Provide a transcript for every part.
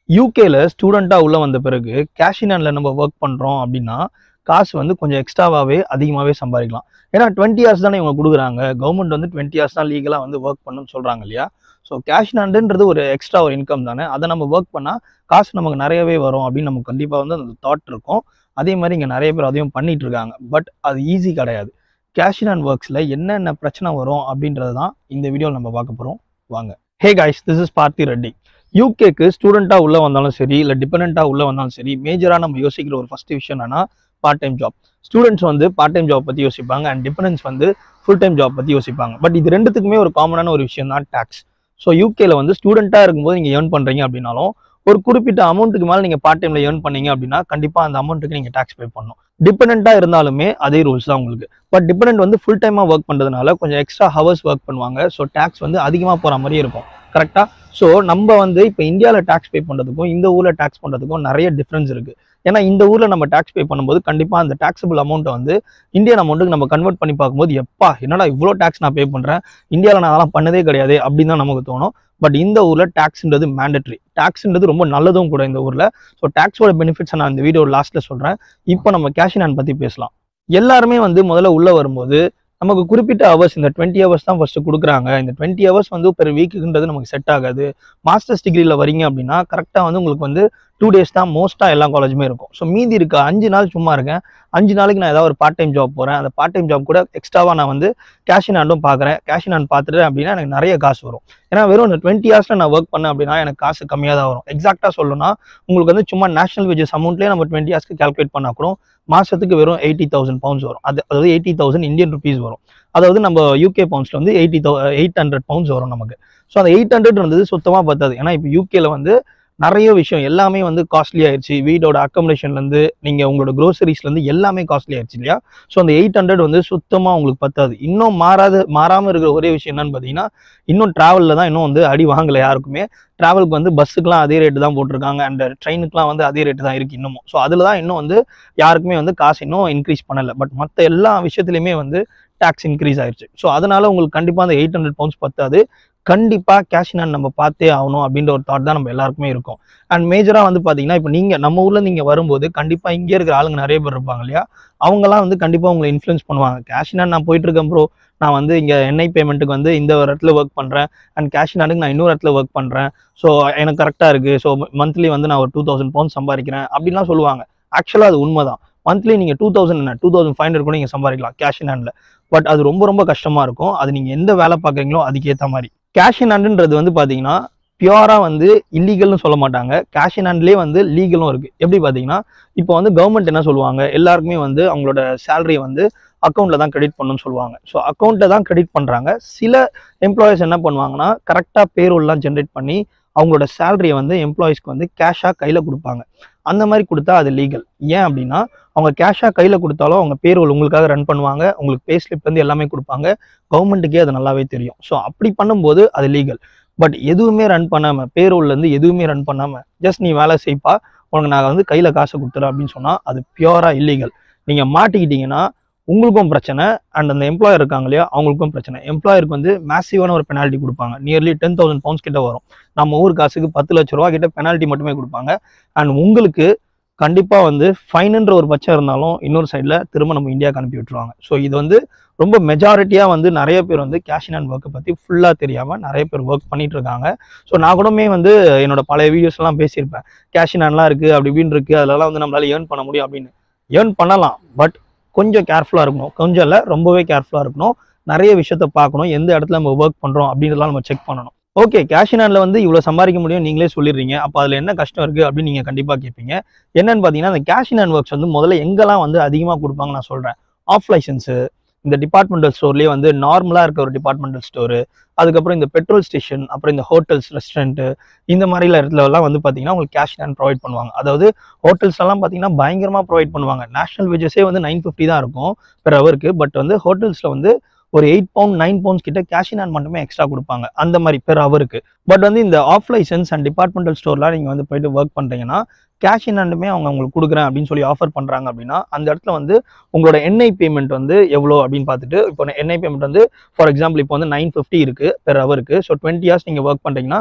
யூகேல ஸ்டூடெண்ட்டாக உள்ள வந்த பிறகு கேஷ் இன் ஹேண்டில் நம்ம ஒர்க் பண்ணுறோம் அப்படின்னா காசு வந்து கொஞ்சம் எக்ஸ்ட்ராவாகவே அதிகமாகவே சம்பாதிக்கலாம் ஏன்னா டுவெண்ட்டி ஹவர்ஸ் தானே இவங்க கொடுக்குறாங்க கவர்மெண்ட் வந்து டுவெண்ட்டி ஹவர்ஸ் தான் லீகலாக வந்து ஒர்க் பண்ணணும்னு சொல்கிறாங்க இல்லையா ஸோ கேஷ் இன் ஹேண்டுன்றது ஒரு எக்ஸ்ட்ரா ஒரு இன்கம் தானே அதை நம்ம ஒர்க் பண்ணால் காசு நமக்கு நிறையவே வரும் அப்படின்னு நமக்கு கண்டிப்பாக வந்து அந்த தாட் இருக்கும் அதே மாதிரி இங்கே நிறைய பேர் அதையும் பண்ணிட்டு இருக்காங்க பட் அது ஈஸி கிடையாது கேஷ் இன் ஹேண்ட் ஒர்க்ஸில் என்னென்ன பிரச்சனை வரும் அப்படின்றது தான் இந்த வீடியோவில் நம்ம பார்க்க போகிறோம் வாங்க ஹே காய்ஸ் திஸ் இஸ் பார்த்தி ரெட்டி யூகேக்கு ஸ்டூடெண்ட்டாக உள்ளே வந்தாலும் சரி இல்லை டிபெண்ட்டாக உள்ளே வந்தாலும் சரி மேஜராக நம்ம யோசிக்கிற ஒரு ஃபஸ்ட் விஷயம் என்னன்னா பார்ட் டைம் ஜாப் ஸ்டூடெண்ட்ஸ் வந்து பார்ட் டைம் ஜாப் பற்றி யோசிப்பாங்க அண்ட் டிபெண்டன்ஸ் வந்து ஃபுல் டைம் ஜாப் பற்றி யோசிப்பாங்க பட் இது ரெண்டுத்துக்குமே ஒரு காமனான ஒரு விஷயம் தான் டேக்ஸ் ஸோ யூகேல வந்து ஸ்டூடெண்ட்டாக இருக்கும்போது நீங்கள் ஏர்ன் பண்ணுறீங்க அப்படின்னாலும் ஒரு குறிப்பிட்ட அமௌண்ட்டுக்கு மேலே நீங்கள் பார்ட் டைமில் ஏர்ன் பண்ணீங்க அப்படின்னா கண்டிப்பாக அந்த அமௌண்ட்டுக்கு நீங்கள் டேக்ஸ் பே பண்ணணும் டிபெண்ட்டாக இருந்தாலுமே அதே ரூல்ஸ் தான் உங்களுக்கு பட் டிபெண்ட் வந்து ஃபுல் டைமாக ஒர்க் பண்ணுறதுனால கொஞ்சம் எக்ஸ்ட்ரா ஹவர்ஸ் ஒர்க் பண்ணுவாங்க ஸோ டேக்ஸ் வந்து அதிகமாக போகிற மாதிரி இருக்கும் கரெக்டாக ஸோ நம்ம வந்து இப்போ இந்தியாவில் டேக்ஸ் பே பண்ணுறதுக்கும் இந்த ஊரில் டேக்ஸ் பண்ணுறதுக்கும் நிறைய டிஃப்ரென்ஸ் இருக்குது ஏன்னா இந்த ஊரில் நம்ம டேக்ஸ் பே பண்ணும்போது கண்டிப்பாக அந்த டேக்ஸபிள் அமௌண்ட்டை வந்து இந்தியன் அமௌண்ட்டுக்கு நம்ம கன்வெர்ட் பண்ணி பார்க்கும்போது எப்பா என்னடா இவ்வளோ டேக்ஸ் நான் பே பண்ணுறேன் இந்தியாவில் நான் அதெல்லாம் பண்ணதே கிடையாது அப்படின்னு தான் நமக்கு தோணும் பட் இந்த ஊரில் டேக்ஸ்ன்றது மேண்டட்ரி டேக்ஸ்ன்றது ரொம்ப நல்லதும் கூட இந்த ஊரில் ஸோ டேக்ஸோட பெனிஃபிட்ஸை நான் இந்த வீடியோ லாஸ்ட்டில் சொல்கிறேன் இப்போ நம்ம கேஷ் இன் ஹேண்ட் பற்றி பேசலாம் எல்லாருமே வந்து முதல்ல உள்ளே வரும்போது நமக்கு குறிப்பிட்ட ஹவர்ஸ் இந்த டுவெண்ட்டி ஹவர்ஸ் தான் ஃபர்ஸ்ட் கொடுக்குறாங்க இந்த டுவெண்ட்டி ஹவர்ஸ் வந்து பெர் வீக்குன்றது நமக்கு செட் ஆகாது மாஸ்டர்ஸ் டிகிரியில் வரீங்க அப்படின்னா கரெக்டாக வந்து உங்களுக்கு வந்து டூ டேஸ் தான் மோஸ்ட்டாக எல்லா காலேஜுமே இருக்கும் ஸோ மீதி இருக்க அஞ்சு நாள் சும்மா இருக்கேன் அஞ்சு நாளைக்கு நான் ஏதாவது ஒரு பார்ட் டைம் ஜாப் போகிறேன் அந்த பார்ட் டைம் ஜாப் கூட எக்ஸ்ட்ராவாக நான் வந்து கேஷ் இன் ஹேண்டும் பார்க்குறேன் கேஷ் இன் ஹேண்ட் பார்த்துட்டு அப்படின்னா எனக்கு நிறைய காசு வரும் ஏன்னா வெறும் இந்த டுவெண்ட்டி ஹவர்ஸில் நான் ஒர்க் பண்ணேன் அப்படின்னா எனக்கு காசு கம்மியாக தான் வரும் எக்ஸாக்டாக சொல்லணும்னா உங்களுக்கு வந்து சும்மா நேஷனல் வேஜஸ் அமௌண்ட்லேயே நம்ம டுவெண்ட்டி ஹவர்ஸ்க்கு கால்குலேட் பண்ணால் கூட மாதத்துக்கு வெறும் எயிட்டி தௌசண்ட் பவுண்ட்ஸ் வரும் அது அதாவது எயிட்டி தௌசண்ட் இந்தியன் ருபீஸ் வரும் அதாவது நம்ம யூகே பவுண்ட்ஸில் வந்து eighty thou eight hundred pounds வரும் நமக்கு ஸோ அந்த எயிட் ஹண்ட்ரட் இருந்தது சுத்தமாக பத்தாது ஏன்னா இப்போ யூகேல வந்து நிறைய விஷயம் எல்லாமே வந்து காஸ்ட்லி ஆயிடுச்சு வீடோட அக்கமடேஷன்லேருந்து நீங்கள் உங்களோட க்ரோசரிஸ்லேருந்து எல்லாமே காஸ்ட்லி ஆயிடுச்சு இல்லையா ஸோ அந்த எயிட் ஹண்ட்ரட் வந்து சுத்தமாக உங்களுக்கு பத்தாது இன்னும் மாறாத மாறாமல் இருக்கிற ஒரே விஷயம் என்னன்னு பார்த்தீங்கன்னா இன்னும் ட்ராவலில் தான் இன்னும் வந்து அடி வாங்கலை யாருக்குமே ட்ராவலுக்கு வந்து பஸ்ஸுக்குலாம் அதே ரேட்டு தான் போட்டிருக்காங்க அண்ட் ட்ரெயினுக்குலாம் வந்து அதே ரேட்டு தான் இருக்குது இன்னமும் ஸோ அதில் தான் இன்னும் வந்து யாருக்குமே வந்து காசு இன்னும் இன்க்ரீஸ் பண்ணலை பட் மற்ற எல்லா விஷயத்துலையுமே வந்து டேக்ஸ் இன்க்ரீஸ் ஆயிடுச்சு ஸோ அதனால உங்களுக்கு கண்டிப்பாக அந்த எயிட் ஹண்ட்ரட் பவுண்ட்ஸ் பத்தாது கண்டிப்பாக கேஷ் இன் நம்ம பார்த்தே ஆகணும் அப்படின்ற ஒரு தாட் தான் நம்ம எல்லாருக்குமே இருக்கும் அண்ட் மேஜராக வந்து பார்த்தீங்கன்னா இப்போ நீங்கள் நம்ம ஊரில் நீங்கள் வரும்போது கண்டிப்பாக இங்கே இருக்கிற ஆளுங்க நிறைய பேர் இருப்பாங்க இல்லையா அவங்கலாம் வந்து கண்டிப்பாக உங்களை இன்ஃப்ளூயன்ஸ் பண்ணுவாங்க கேஷ் இன் நான் போயிட்டு இருக்கேன் ப்ரோ நான் வந்து இங்கே என்ஐ பேமெண்ட்டுக்கு வந்து இந்த ஒரு இடத்துல ஒர்க் பண்ணுறேன் அண்ட் கேஷ் இன் நான் இன்னொரு இடத்துல ஒர்க் பண்ணுறேன் ஸோ எனக்கு கரெக்டாக இருக்குது ஸோ மந்த்லி வந்து நான் ஒரு டூ தௌசண்ட் பவுண்ட் சம்பாதிக்கிறேன் அப்படின்லாம் சொல்லுவாங்க ஆக்சுவலாக அது உண்மை தான் மந்த்லி நீங்கள் டூ தௌசண்ட் என்ன டூ தௌசண்ட் ஃபைவ் ஹண்ட்ரட் கூட நீங்கள் சம்பாதிக்கலாம் கேஷ் இன் ஹேண்டில் பட் அது ரொம்ப ரொம்ப கஷ்டமாக இருக்கும் அது நீங்கள் எந்த வேலை பார்க்குறீங்களோ அதுக்கேற்ற மாதிரி கேஷ் இன் ஹேண்டுன்றது வந்து பார்த்தீங்கன்னா பியூராக வந்து இல்லீகல்னு சொல்ல மாட்டாங்க கேஷ் இன் ஹேண்ட்லேயே வந்து லீகலும் இருக்குது எப்படி பார்த்தீங்கன்னா இப்போ வந்து கவர்மெண்ட் என்ன சொல்லுவாங்க எல்லாருக்குமே வந்து அவங்களோட சேலரியை வந்து அக்கௌண்ட்டில் தான் கிரெடிட் பண்ணணும்னு சொல்லுவாங்க ஸோ அக்கௌண்ட்டில் தான் கிரெடிட் பண்ணுறாங்க சில எம்ப்ளாயீஸ் என்ன பண்ணுவாங்கன்னா கரெக்டாக பேரோல்லாம் ஜென்ரேட் பண்ணி அவங்களோட சேலரியை வந்து எம்ப்ளாயீஸ்க்கு வந்து கேஷாக கையில் கொடுப்பாங்க அந்த மாதிரி கொடுத்தா அது லீகல் ஏன் அப்படின்னா அவங்க கேஷாக கையில் கொடுத்தாலும் அவங்க பேரோல் உங்களுக்காக ரன் பண்ணுவாங்க உங்களுக்கு பே ஸ்லிப் வந்து எல்லாமே கொடுப்பாங்க கவர்மெண்ட்டுக்கே அது நல்லாவே தெரியும் ஸோ அப்படி பண்ணும்போது அது லீகல் பட் எதுவுமே ரன் பண்ணாமல் பேரோல்லேருந்து எதுவுமே ரன் பண்ணாமல் ஜஸ்ட் நீ வேலை செய்ப்பா உனக்கு நான் வந்து கையில் காசை கொடுத்துறேன் அப்படின்னு சொன்னால் அது பியூராக இல்லீகல் நீங்கள் மாட்டிக்கிட்டீங்கன்னா உங்களுக்கும் பிரச்சனை அண்ட் அந்த எம்ப்ளாயர் இருக்காங்க இல்லையா அவங்களுக்கும் பிரச்சனை எம்ப்ளாயருக்கு வந்து மேசிவான ஒரு பெனால்ட்டி கொடுப்பாங்க நியர்லி டென் தௌசண்ட் பவுண்ட்ஸ் கிட்ட வரும் நம்ம ஊர் காசுக்கு பத்து லட்ச ரூபா கிட்ட பெனால்ட்டி மட்டுமே கொடுப்பாங்க அண்ட் உங்களுக்கு கண்டிப்பாக வந்து ஃபைனுன்ற ஒரு பட்சம் இருந்தாலும் இன்னொரு சைடில் திரும்ப நம்ம இந்தியாவுக்கு அனுப்பி விட்டுருவாங்க ஸோ இது வந்து ரொம்ப மெஜாரிட்டியாக வந்து நிறைய பேர் வந்து கேஷ் இன் ஹேண்ட் ஒர்க்கை பற்றி ஃபுல்லாக தெரியாமல் நிறைய பேர் ஒர்க் பண்ணிட்டு இருக்காங்க ஸோ நான் கூடமே வந்து என்னோட பழைய வீடியோஸ் எல்லாம் பேசியிருப்பேன் கேஷ் இன் ஹேண்ட்லாம் இருக்குது அப்படி இப்படின்னு இருக்குது அதெல்லாம் வந்து நம்மளால ஏர்ன் பண்ண முடியும் அப்படின்னு ஏர்ன் பண்ணலாம் பட் கொஞ்சம் கேர்ஃபுல்லாக இருக்கணும் கொஞ்சம் இல்லை ரொம்பவே கேர்ஃபுல்லாக இருக்கணும் நிறைய விஷயத்த பார்க்கணும் எந்த இடத்துல நம்ம ஒர்க் பண்ணுறோம் அப்படின்றதெல்லாம் நம்ம செக் பண்ணணும் ஓகே கேஷ் இன் ஹேண்டில் வந்து இவ்வளோ சம்பாதிக்க முடியும் நீங்களே சொல்லிடுறீங்க அப்போ அதில் என்ன கஷ்டம் இருக்குது அப்படின்னு நீங்கள் கண்டிப்பாக கேட்பீங்க என்னன்னு பார்த்தீங்கன்னா அந்த கேஷ் இன் ஹேண்ட் ஒர்க்ஸ் வந்து முதல்ல எங்கெல்லாம் வந்து அதிகமாக கொடுப்பாங்க நான் சொல்கிறேன் ஆஃப் லைசன்ஸு இந்த டிபார்ட்மெண்டல் ஸ்டோர்லேயே வந்து நார்மலாக இருக்க ஒரு டிபார்ட்மெண்டல் ஸ்டோரு அதுக்கப்புறம் இந்த பெட்ரோல் ஸ்டேஷன் அப்புறம் இந்த ஹோட்டல்ஸ் ரெஸ்டாரண்ட்டு இந்த மாதிரில இடத்துல எல்லாம் வந்து பார்த்தீங்கன்னா உங்களுக்கு கேஷ் ஹேண்ட் ப்ரொவைட் பண்ணுவாங்க அதாவது ஹோட்டல்ஸ் எல்லாம் பார்த்தீங்கன்னா பயங்கரமாக ப்ரொவைட் பண்ணுவாங்க நேஷனல் வேஜஸே வந்து நைன் ஃபிஃப்டி தான் இருக்கும் பெர் ஹவருக்கு பட் வந்து ஹோட்டல்ஸில் வந்து ஒரு எயிட் பவுண்ட் நைன் பவுண்ட்ஸ் கிட்ட கேஷ் இன் ஹேண்ட் மட்டுமே எக்ஸ்ட்ரா கொடுப்பாங்க அந்த மாதிரி பெர் ஹவருக்கு பட் வந்து இந்த ஆஃப் லைசன்ஸ் அண்ட் டிபார்ட்மெண்டல் ஸ்டோர்லாம் நீங்கள் வந்து போயிட்டு ஒர்க் பண்ணுறீங்கன்னா கேஷ் இன் ஹேண்டுமே அவங்க உங்களுக்கு கொடுக்குறேன் அப்படின்னு சொல்லி ஆஃபர் பண்ணுறாங்க அப்படின்னா அந்த இடத்துல வந்து உங்களோட என்ஐ பேமெண்ட் வந்து எவ்வளோ அப்படின்னு பார்த்துட்டு இப்போ என்ஐ பேமெண்ட் வந்து ஃபார் எக்ஸாம்பிள் இப்போ வந்து நைன் ஃபிஃப்டி இருக்குது பெர் ஹவருக்கு ஸோ டுவெண்ட்டி ஹவர்ஸ் நீங்கள் ஒர்க் பண்ணுறீங்கன்னா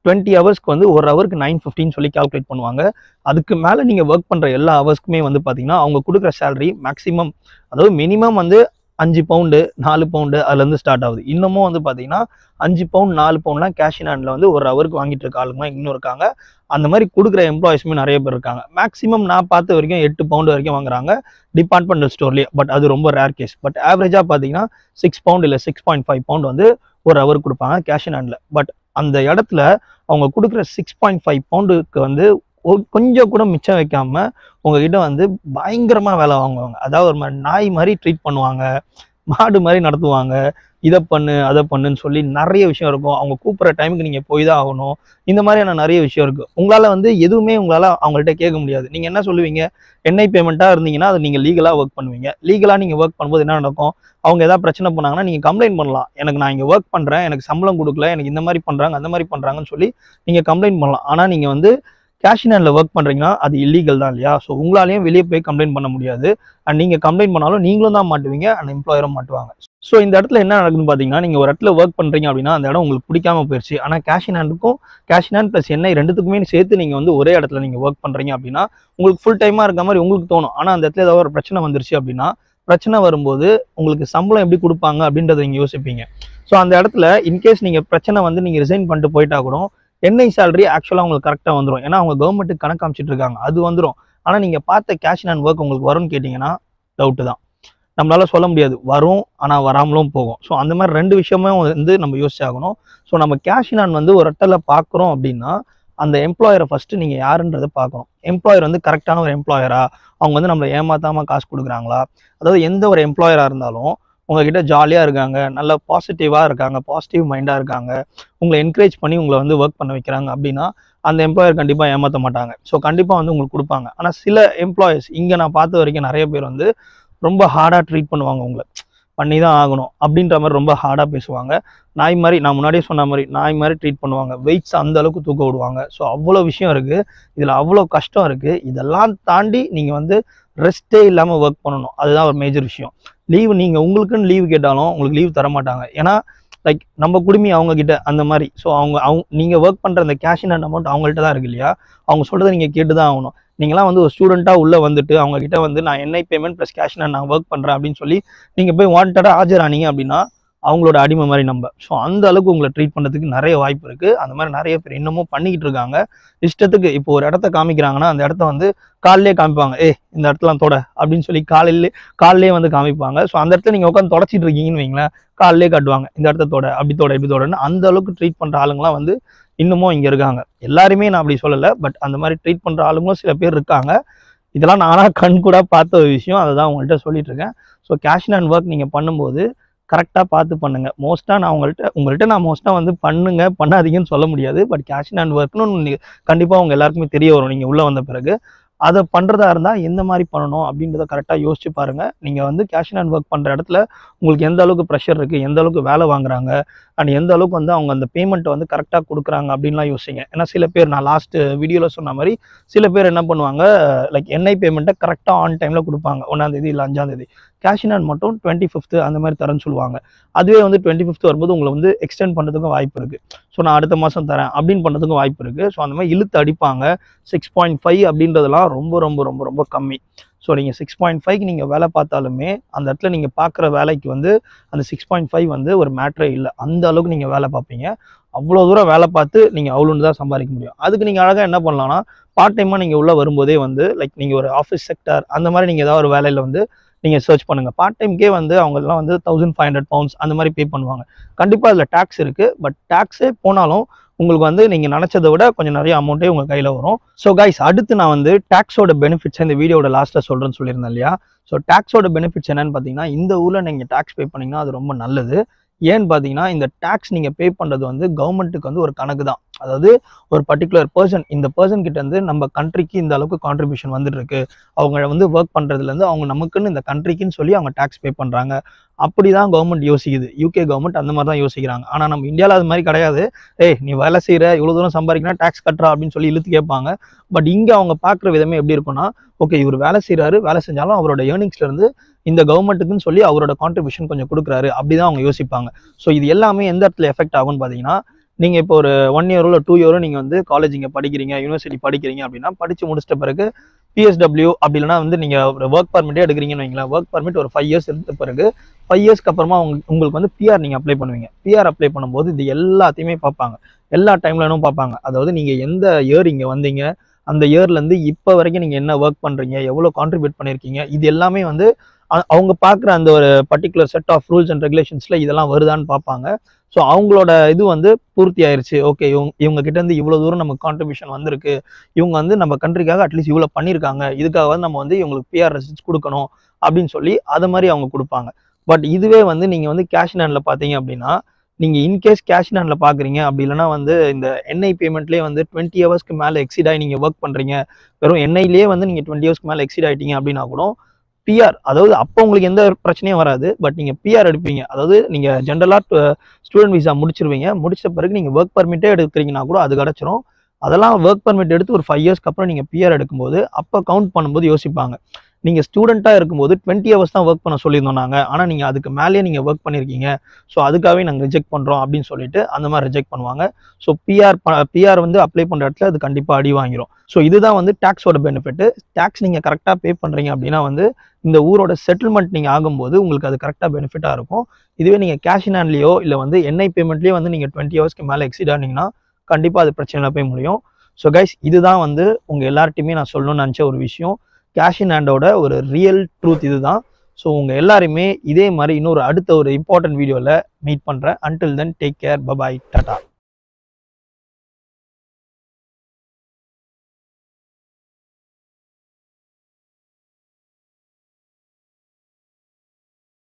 டுவெண்ட்டி ஹவர்ஸ்க்கு வந்து ஒரு ஹவருக்கு நைன் ஃபிஃப்டின்னு சொல்லி கால்குலேட் பண்ணுவாங்க அதுக்கு மேலே நீங்கள் ஒர்க் பண்ணுற எல்லா ஹவர்ஸ்க்குமே வந்து பார்த்தீங்கன்னா அவங்க கொடுக்குற சேலரி மேக்ஸிமம் அதாவது மினிமம் வந்து அஞ்சு பவுண்டு நாலு பவுண்டு அதுலேருந்து ஸ்டார்ட் ஆகுது இன்னமும் வந்து பார்த்தீங்கன்னா அஞ்சு பவுண்ட் நாலு பவுண்ட்லாம் கேஷ் இன் ஹேண்டில் வந்து ஒரு ஹவருக்கு வாங்கிட்டு இருக்க ஆளுங்க இன்னும் இருக்காங்க அந்த மாதிரி கொடுக்குற எம்ப்ளாயிஸுமே நிறைய பேர் இருக்காங்க மேக்ஸிமம் நான் பார்த்த வரைக்கும் எட்டு பவுண்டு வரைக்கும் வாங்குறாங்க டிபார்ட்மெண்டல் ஸ்டோர்லேயே பட் அது ரொம்ப ரேர் கேஸ் பட் ஆவரேஜாக பார்த்தீங்கன்னா சிக்ஸ் பவுண்ட் இல்லை சிக்ஸ் பாயிண்ட் ஃபைவ் பவுண்ட் வந்து ஒரு ஹவர் கொடுப்பாங்க கேஷ் இன் ஹேண்டில் பட் அந்த இடத்துல அவங்க கொடுக்குற சிக்ஸ் பாயிண்ட் ஃபைவ் பவுண்டுக்கு வந்து ஒரு- கொஞ்சம் கூட மிச்சம் வைக்காம உங்ககிட்ட வந்து பயங்கரமா வேலை வாங்குவாங்க அதாவது ஒரு மாதிரி நாய் மாதிரி ட்ரீட் பண்ணுவாங்க மாடு மாதிரி நடத்துவாங்க இதை பண்ணு அதை பண்ணுன்னு சொல்லி நிறைய விஷயம் இருக்கும் அவங்க கூப்பிட்ற டைமுக்கு நீங்க போய் தான் ஆகணும் இந்த மாதிரியான நிறைய விஷயம் இருக்கு உங்களால வந்து எதுவுமே உங்களால அவங்கள்ட்ட கேட்க முடியாது நீங்க என்ன சொல்லுவீங்க என்ஐ பேமெண்ட்டா இருந்தீங்கன்னா அதை நீங்க லீகலா ஒர்க் பண்ணுவீங்க லீகலா நீங்க ஒர்க் பண்ணும்போது என்ன நடக்கும் அவங்க ஏதாவது பிரச்சனை பண்ணாங்கன்னா நீங்க கம்ப்ளைண்ட் பண்ணலாம் எனக்கு நான் இங்க ஒர்க் பண்றேன் எனக்கு சம்பளம் கொடுக்கல எனக்கு இந்த மாதிரி பண்றாங்க அந்த மாதிரி பண்றாங்கன்னு சொல்லி நீங்க கம்ப்ளைண்ட் பண்ணலாம் ஆனா நீங்க வந்து கேஷ் இன் ஹேண்டில் ஒர்க் பண்ணுறீங்கன்னா அது இல்லீகல் தான் இல்லையா ஸோ உங்களாலையும் வெளியே போய் கம்ப்ளைண்ட் பண்ண முடியாது அண்ட் நீங்கள் கம்ப்ளைண்ட் பண்ணாலும் நீங்களும் தான் மாட்டுவீங்க அண்ட் எம்ப்ளாயரும் மாட்டுவாங்க ஸோ இந்த இடத்துல என்ன நடக்குதுன்னு பார்த்தீங்கன்னா நீங்கள் ஒரு இடத்துல ஒர்க் பண்ணுறீங்க அப்படின்னா அந்த இடம் உங்களுக்கு பிடிக்காம போயிடுச்சு ஆனால் கேஷ் இன் ஹேண்டுக்கும் கேஷ் இன் ஹேண்ட் ப்ளஸ் என்ன ரெண்டுத்துக்குமே சேர்த்து நீங்கள் வந்து ஒரே இடத்துல நீங்கள் ஒர்க் பண்ணுறீங்க அப்படின்னா உங்களுக்கு ஃபுல் டைமாக இருக்க மாதிரி உங்களுக்கு தோணும் ஆனால் அந்த இடத்துல ஏதாவது ஒரு பிரச்சனை வந்துருச்சு அப்படின்னா பிரச்சனை வரும்போது உங்களுக்கு சம்பளம் எப்படி கொடுப்பாங்க அப்படின்றத நீங்கள் யோசிப்பீங்க ஸோ அந்த இடத்துல இன்கேஸ் நீங்கள் பிரச்சனை வந்து நீங்கள் ரிசைன் பண்ணிட்டு போயிட்டா கூட என்ஐ சேலரி ஆக்சுவலாக உங்களுக்கு கரெக்டாக வந்துடும் ஏன்னா அவங்க கவர்மெண்ட்டுக்கு கணக்கு காமிச்சிட்டு இருக்காங்க அது வந்துடும் ஆனால் நீங்கள் பார்த்த கேஷ் அண்ட் ஒர்க் உங்களுக்கு வரும்னு கேட்டிங்கன்னா டவுட்டு தான் நம்மளால சொல்ல முடியாது வரும் ஆனால் வராமலும் போகும் ஸோ அந்த மாதிரி ரெண்டு விஷயமும் வந்து நம்ம யோசிச்சாகணும் ஸோ நம்ம கேஷ் இன் வந்து ஒரு இடத்துல பார்க்குறோம் அப்படின்னா அந்த எம்ப்ளாயரை ஃபஸ்ட்டு நீங்கள் யாருன்றதை பார்க்கணும் எம்ப்ளாயர் வந்து கரெக்டான ஒரு எம்ப்ளாயரா அவங்க வந்து நம்மளை ஏமாத்தாமல் காசு கொடுக்குறாங்களா அதாவது எந்த ஒரு எம்ப்ளாயராக இருந்தாலும் உங்ககிட்ட ஜாலியாக இருக்காங்க நல்ல பாசிட்டிவாக இருக்காங்க பாசிட்டிவ் மைண்டாக இருக்காங்க உங்களை என்கரேஜ் பண்ணி உங்களை வந்து ஒர்க் பண்ண வைக்கிறாங்க அப்படின்னா அந்த எம்ப்ளாயர் கண்டிப்பாக ஏமாற்ற மாட்டாங்க ஸோ கண்டிப்பாக வந்து உங்களுக்கு கொடுப்பாங்க ஆனால் சில எம்ப்ளாயர்ஸ் இங்கே நான் பார்த்த வரைக்கும் நிறைய பேர் வந்து ரொம்ப ஹார்டாக ட்ரீட் பண்ணுவாங்க உங்களை பண்ணி தான் ஆகணும் அப்படின்ற மாதிரி ரொம்ப ஹார்டாக பேசுவாங்க நாய் மாதிரி நான் முன்னாடியே சொன்ன மாதிரி நாய் மாதிரி ட்ரீட் பண்ணுவாங்க வெயிட்ஸ் அந்த அளவுக்கு தூக்க விடுவாங்க ஸோ அவ்வளோ விஷயம் இருக்குது இதில் அவ்வளோ கஷ்டம் இருக்குது இதெல்லாம் தாண்டி நீங்கள் வந்து ரெஸ்ட்டே இல்லாமல் ஒர்க் பண்ணணும் அதுதான் ஒரு மேஜர் விஷயம் லீவ் நீங்கள் உங்களுக்குன்னு லீவ் கேட்டாலும் உங்களுக்கு லீவ் தர மாட்டாங்க ஏன்னா லைக் நம்ம குடுமி அவங்க கிட்ட அந்த மாதிரி ஸோ அவங்க அவங்க நீங்கள் ஒர்க் பண்ணுற அந்த கேஷ் இன் அமௌண்ட் அவங்கள்ட்ட தான் இருக்கு இல்லையா அவங்க சொல்கிறத நீங்கள் கேட்டு தான் ஆகணும் நீங்களாம் வந்து ஒரு ஸ்டூடெண்ட்டாக உள்ளே வந்துட்டு அவங்க கிட்ட வந்து நான் என்ஐ பேமெண்ட் ப்ளஸ் கேஷ் நான் ஒர்க் பண்ணுறேன் அப்படின்னு சொல்லி நீங்கள் போய் வாண்டடாக ஆஜரானீங்க அப்படின்னா அவங்களோட அடிமை மாதிரி நம்ம ஸோ அந்த அளவுக்கு உங்களை ட்ரீட் பண்ணுறதுக்கு நிறைய வாய்ப்பு இருக்குது அந்த மாதிரி நிறைய பேர் இன்னமும் பண்ணிக்கிட்டு இருக்காங்க இஷ்டத்துக்கு இப்போ ஒரு இடத்த காமிக்கிறாங்கன்னா அந்த இடத்த வந்து காலையிலே காமிப்பாங்க ஏ இந்த இடத்துல தொட அப்படின்னு சொல்லி காலையிலே காலையிலே வந்து காமிப்பாங்க ஸோ அந்த இடத்துல நீங்கள் உட்காந்து தொடச்சிட்டு இருக்கீங்கன்னு வைங்களேன் காலையிலே காட்டுவாங்க இந்த இடத்த தொட அப்படி தொட இப்படி தொடன்னு அந்த அளவுக்கு ட்ரீட் பண்ணுற ஆளுங்களாம் வந்து இன்னமும் இங்கே இருக்காங்க எல்லாருமே நான் அப்படி சொல்லலை பட் அந்த மாதிரி ட்ரீட் பண்ணுற ஆளுங்களும் சில பேர் இருக்காங்க இதெல்லாம் நானாக கண் கூட பார்த்த ஒரு விஷயம் அதை தான் உங்கள்கிட்ட சொல்லிட்டு இருக்கேன் ஸோ கேஷ் அண்ட் ஒர்க் நீங்கள் பண்ணும்போது கரெக்டாக பார்த்து பண்ணுங்க மோஸ்ட்டாக நான் உங்கள்கிட்ட உங்கள்கிட்ட நான் மோஸ்ட்டாக வந்து பண்ணுங்க பண்ணாதீங்கன்னு சொல்ல முடியாது பட் கேஷ் அண்ட் ஒர்க்னு கண்டிப்பாக உங்க எல்லாருக்குமே தெரிய வரும் நீங்கள் உள்ளே வந்த பிறகு அதை பண்ணுறதா இருந்தால் எந்த மாதிரி பண்ணணும் அப்படின்றத கரெக்டாக யோசிச்சு பாருங்கள் நீங்கள் வந்து கேஷ் அண்ட் ஒர்க் பண்ணுற இடத்துல உங்களுக்கு எந்த அளவுக்கு ப்ரெஷர் இருக்குது எந்த அளவுக்கு வேலை வாங்குறாங்க அண்ட் எந்த அளவுக்கு வந்து அவங்க அந்த பேமெண்ட்டை வந்து கரெக்டாக கொடுக்குறாங்க அப்படின்லாம் யோசிங்க ஏன்னா சில பேர் நான் லாஸ்ட் வீடியோவில் சொன்ன மாதிரி சில பேர் என்ன பண்ணுவாங்க லைக் என்ஐ பேமெண்ட்டை கரெக்டாக ஆன் டைமில் கொடுப்பாங்க ஒன்றாந்தேதி இல்லை அஞ்சாந்தேதி கேஷ் இன் ஹேண்ட் மட்டும் டுவெண்ட்டி ஃபிஃப்த்து அந்த மாதிரி தரேன்னு சொல்லுவாங்க அதுவே வந்து டுவெண்ட்டி ஃபிஃப்த் வரும்போது உங்களை வந்து எக்ஸ்டெண்ட் பண்ணுறதுக்கும் வாய்ப்பு இருக்குது ஸோ நான் அடுத்த மாதம் தரேன் அப்படின்னு பண்ணுறதுக்கும் வாய்ப்பு இருக்குது ஸோ அந்த மாதிரி இழுத்து அடிப்பாங்க சிக்ஸ் பாயிண்ட் ஃபைவ் அப்படின்றதெல்லாம் ரொம்ப ரொம்ப ரொம்ப ரொம்ப கம்மி ஸோ நீங்கள் சிக்ஸ் பாயிண்ட் ஃபைவ்க்கு நீங்கள் வேலை பார்த்தாலுமே அந்த இடத்துல நீங்கள் பார்க்குற வேலைக்கு வந்து அந்த சிக்ஸ் பாயிண்ட் ஃபைவ் வந்து ஒரு மேட்ரே இல்லை அந்த அளவுக்கு நீங்கள் வேலை பார்ப்பீங்க அவ்வளோ தூரம் வேலை பார்த்து நீங்கள் அவ்வளோன்னு தான் சம்பாதிக்க முடியும் அதுக்கு நீங்கள் அழகாக என்ன பண்ணலாம்னா பார்ட் டைமாக நீங்கள் உள்ளே வரும்போதே வந்து லைக் நீங்கள் ஒரு ஆஃபீஸ் செக்டர் அந்த மாதிரி நீங்கள் ஏதாவது ஒரு வேலையில் வந்து நீங்கள் சர்ச் பண்ணுங்கள் பார்ட் டைம்க்கே வந்து அவங்கெல்லாம் வந்து தௌசண்ட் ஃபைவ் ஹண்ட்ரட் பவுண்ட்ஸ் அந்த மாதிரி பே பண்ணுவாங்க கண்டிப்பாக அதில் டேக்ஸ் இருக்குது பட் டேக்ஸே போனாலும் உங்களுக்கு வந்து நீங்கள் நினச்சதை விட கொஞ்சம் நிறைய அமௌண்ட்டே உங்கள் கையில் வரும் ஸோ கைஸ் அடுத்து நான் வந்து டேக்ஸோட பெனிஃபிட்ஸ் இந்த வீடியோட லாஸ்ட்டில் சொல்கிறேன்னு சொல்லியிருந்தேன் இல்லையா ஸோ டேக்ஸோட பெனிஃபிட்ஸ் என்னன்னு பார்த்தீங்கன்னா இந்த ஊரில் நீங்கள் டேக்ஸ் பே பண்ணீங்கன்னா அது ரொம்ப நல்லது ஏன்னு பார்த்தீங்கன்னா இந்த டேக்ஸ் நீங்கள் பே பண்ணுறது வந்து கவர்மெண்ட்டுக்கு வந்து ஒரு கணக்கு தான் அதாவது ஒரு பர்டிகுலர் பர்சன் இந்த பர்சன் கிட்ட இருந்து நம்ம கண்ட்ரிக்கு இந்த அளவுக்கு கான்ட்ரிபியூஷன் வந்துட்டு இருக்கு அவங்க வந்து ஒர்க் பண்றதுலேருந்து அவங்க நமக்குன்னு இந்த கண்ட்ரிக்குன்னு சொல்லி அவங்க டேக்ஸ் பே பண்ணுறாங்க அப்படி தான் கவர்மெண்ட் யோசிக்குது யூகே கவர்மெண்ட் அந்த மாதிரி தான் யோசிக்கிறாங்க ஆனால் நம்ம இந்தியாவில் அது மாதிரி கிடையாது ஏய் நீ வேலை செய்கிற இவ்வளோ தூரம் சம்பாதிக்கணும் டேக்ஸ் கட்டுறா அப்படின்னு சொல்லி இழுத்து கேட்பாங்க பட் இங்கே அவங்க பார்க்குற விதமே எப்படி இருக்கும்னா ஓகே இவர் வேலை செய்கிறாரு வேலை செஞ்சாலும் அவரோட ஏர்னிங்ஸ்ல இருந்து இந்த கவர்மெண்ட்டுக்குன்னு சொல்லி அவரோட கான்ட்ரிபியூஷன் கொஞ்சம் கொடுக்குறாரு அப்படிதான் அவங்க யோசிப்பாங்க ஸோ இது எல்லாமே எந்த இடத்துல எஃபெக்ட் ஆகும்னு பார்த்தீங்கன்னா நீங்கள் இப்போ ஒரு ஒன் இயரோ இல்லை டூ இயரோ நீங்கள் வந்து காலேஜ் இங்கே படிக்கிறீங்க யூனிவர்சிட்டி படிக்கிறீங்க அப்படின்னா படித்து முடிச்சிட்ட பிறகு பிஎஸ்டபிள்யூ அப்படி இல்லைனா வந்து நீங்கள் ஒரு ஒர்க் பர்மிட்டே எடுக்கிறீங்கன்னு வைங்களேன் ஒர்க் பர்மிட் ஒரு ஃபைவ் இயர்ஸ் எடுத்த பிறகு ஃபைவ் இயர்ஸ்க்கு அப்புறமா உங்களுக்கு உங்களுக்கு வந்து பிஆர் நீங்கள் அப்ளை பண்ணுவீங்க பிஆர் அப்ளை பண்ணும்போது இது எல்லாத்தையுமே பார்ப்பாங்க எல்லா டைம்லனும் பார்ப்பாங்க அதாவது நீங்கள் எந்த இயர் இங்கே வந்தீங்க அந்த இயர்லேருந்து இப்போ வரைக்கும் நீங்கள் என்ன ஒர்க் பண்ணுறீங்க எவ்வளோ கான்ட்ரிபியூட் பண்ணியிருக்கீங்க இது எல்லாமே வந்து அ- அவங்க பார்க்குற அந்த ஒரு particular set of rules and ரெகுலேஷன்ஸில் இதெல்லாம் வருதான்னு பார்ப்பாங்க ஸோ அவங்களோட இது வந்து பூர்த்தி ஆயிருச்சு ஓகே இவங்க இவங்க கிட்ட இருந்து இவ்வளோ தூரம் நமக்கு கான்ட்ரிபியூஷன் வந்திருக்கு இவங்க வந்து நம்ம கண்ட்ரிக்காக அட்லீஸ்ட் இவ்வளோ பண்ணியிருக்காங்க இதுக்காக வந்து நம்ம வந்து இவங்களுக்கு பிஆர் ரெசிஸ்ட் கொடுக்கணும் அப்படின்னு சொல்லி அதை மாதிரி அவங்க கொடுப்பாங்க பட் இதுவே வந்து நீங்கள் வந்து கேஷ் ஹேண்டில் பார்த்தீங்க அப்படின்னா நீங்கள் இன்கேஸ் கேஷ் ஹேண்டில் பார்க்குறீங்க அப்படி இல்லைன்னா வந்து இந்த என்ஐ பேமெண்ட்லேயே வந்து டுவெண்ட்டி ஹவர்ஸ்க்கு மேலே எக்ஸிட் ஆகி நீங்கள் ஒர்க் பண்ணுறீங்க வெறும் என்ஐலேயே வந்து நீங்கள் டுவெண்ட்டி ஹவர்ஸ்க்கு மேலே எக்ஸிட் ஆகிட்டீங்க அப்படின்னா கூட பிஆர் அதாவது அப்போ உங்களுக்கு எந்த பிரச்சனையும் வராது பட் நீங்கள் பிஆர் எடுப்பீங்க அதாவது நீங்கள் ஜென்ரலாக ஸ்டூடெண்ட் விசா முடிச்சிருவீங்க முடிச்ச பிறகு நீங்கள் ஒர்க் பர்மிட்டே எடுக்கிறீங்கன்னா கூட அது கிடச்சிரும் அதெல்லாம் ஒர்க் பர்மிட் எடுத்து ஒரு ஃபைவ் இயர்ஸ்க்கு அப்புறம் நீங்கள் பிஆர் எடுக்கும்போது அப்போ கவுண்ட் பண்ணும்போது யோசிப்பாங்க நீங்கள் ஸ்டூடெண்ட்டாக இருக்கும்போது டுவெண்ட்டி ஹவர்ஸ் தான் ஒர்க் பண்ண சொல்லியிருந்தோம் நாங்கள் ஆனால் நீங்கள் அதுக்கு மேலேயே நீங்கள் ஒர்க் பண்ணியிருக்கீங்க ஸோ அதுக்காகவே நாங்கள் ரிஜெக்ட் பண்ணுறோம் அப்படின்னு சொல்லிட்டு அந்த மாதிரி ரிஜெக்ட் பண்ணுவாங்க ஸோ பிஆர் பிஆர் வந்து அப்ளை பண்ணுற இடத்துல அது கண்டிப்பாக அடி வாங்கிரும் ஸோ இதுதான் வந்து டேக்ஸோட பெனிஃபிட் டேக்ஸ் நீங்கள் கரெக்டாக பே பண்ணுறீங்க அப்படின்னா வந்து இந்த ஊரோட செட்டில்மெண்ட் நீங்கள் ஆகும்போது உங்களுக்கு அது கரெக்டாக பெனிஃபிட்டாக இருக்கும் இதுவே நீங்கள் கேஷ் இன் ஹேண்ட்லேயோ இல்லை வந்து என்ஐ பேமெண்ட்லேயோ வந்து நீங்கள் டுவெண்ட்டி ஹவர்ஸ்க்கு மேலே எக்ஸிட் ஆனீங்கன்னா கண்டிப்பாக அது பிரச்சனையில் போய் முடியும் ஸோ கைஸ் இதுதான் வந்து உங்கள் எல்லார்ட்டையுமே நான் சொல்லணும்னு நினச்ச ஒரு விஷயம் கேஷ் இன் ஹேண்டோட ஒரு ரியல் ட்ரூத் இதுதான் ஸோ உங்கள் எல்லாருமே இதே மாதிரி இன்னொரு அடுத்த ஒரு இம்பார்ட்டன்ட் வீடியோவில் மீட் பண்ணுறேன் until then take care bye bye Tata